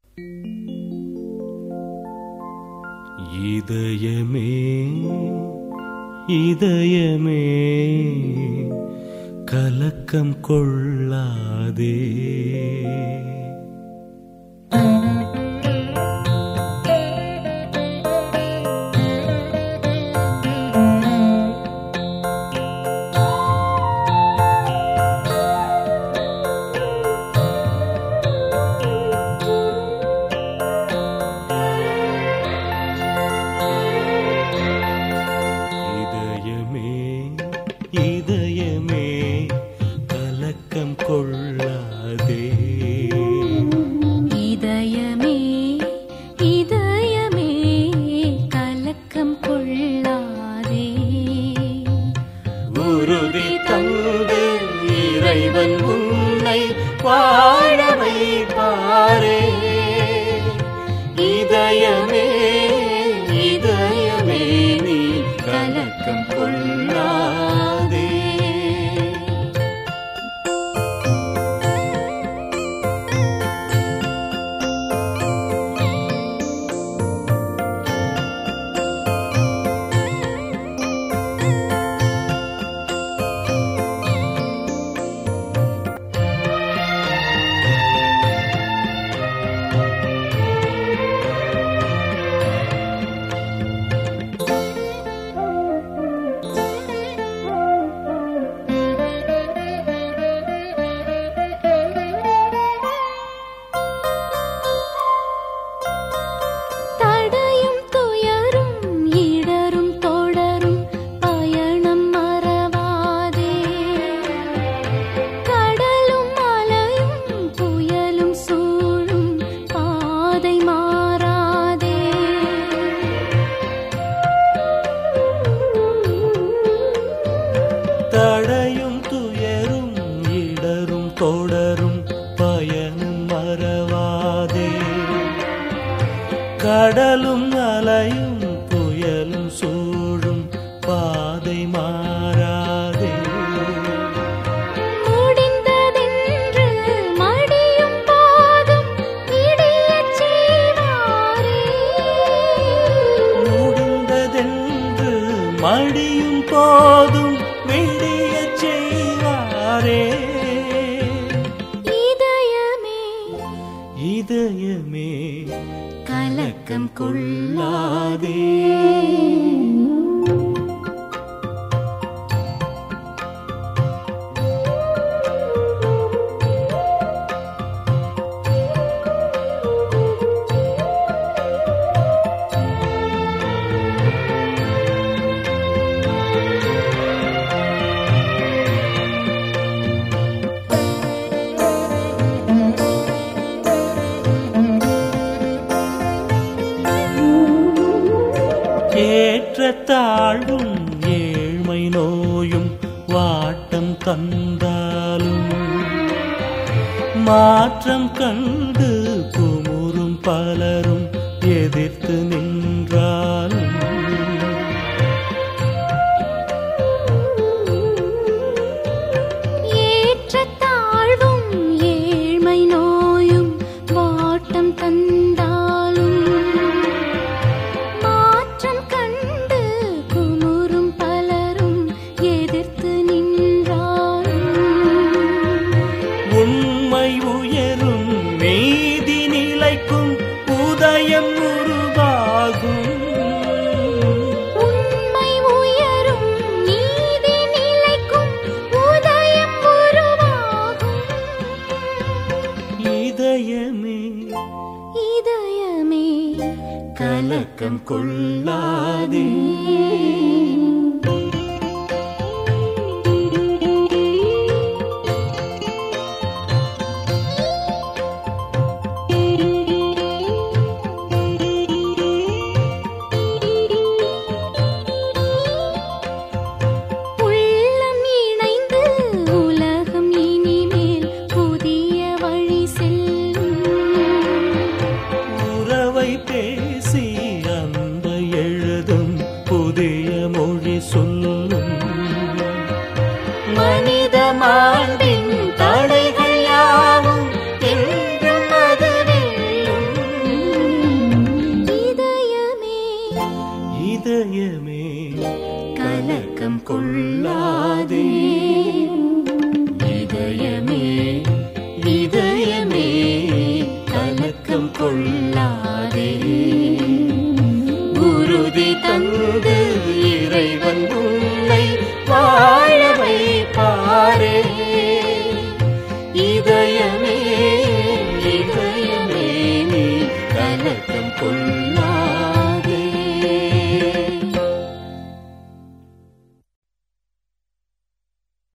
இதயமே இதயமே கலக்கம் கொள்ளாதே இதயமே இதயமே கலக்கம் கொள்ளாதே இதயமே இதயமே கலக்கம் கொள்ளாதே உறுதி தந்து இறைவன் உன்னை வாழ வைப்பாரே இதயமே இதயமே நீ கலக்கம் கொள்ளாதே தடையும் துயரும் இடரும் தொடரும் பயணம் மறவாதே கடலும் மலையும் புயலும் சூழும் பாதை மாறாதே தடையும் துயரும் இடரும் தொடரும் பயனும் மறவாதே கடலும் அலையும் புயலும் சூழும் பாதை மாறாதே முடிந்ததென்று மடியும் போதும் இடியச் செய்வாரே முடிந்ததென்று மடியும் போதும் விடியச் செய்வாரே இதயமே இதயமே கலக்கம் கொள்ளாதே ஏற்ற தாழ்வும் ஏழ்மை நோயும் வாட்டம் தந்தாலும் மாற்றம் கண்டு குமுறும் பலரும் எதிர்த்து நின்றாலும் ஏற்ற தாழ்வும் ஏழ்மை நோயும் வாட்டம் தந்தாலும் மாற்றம் கண்டு குமுறும் பலரும் எதிர்த்து நின்றாலும் உண்மை உயரும் நீதி நிலைக்கும் உதயம் உருவாகும் உண்மை உயரும் நீதி நிலைக்கும் உதயம் உருவாகும் இதயமே இதயமே கலக்கம் கொள்ளாதே உள்ளம் இணைந்து உலகம் இனிமேல் புதிய வழி செல்லும் உறவை பேசி அன்பை எழுதும் புதிய மொழி சொல்லும் மனித மாண்பின் தடைகள் யாவும் என்றும் அது வெல்லும் உறுதி தந்து இறைவன் உன்னை வாழ வைப்பாரே இதயமே இதயமே நீ கலக்கம் கொள்ள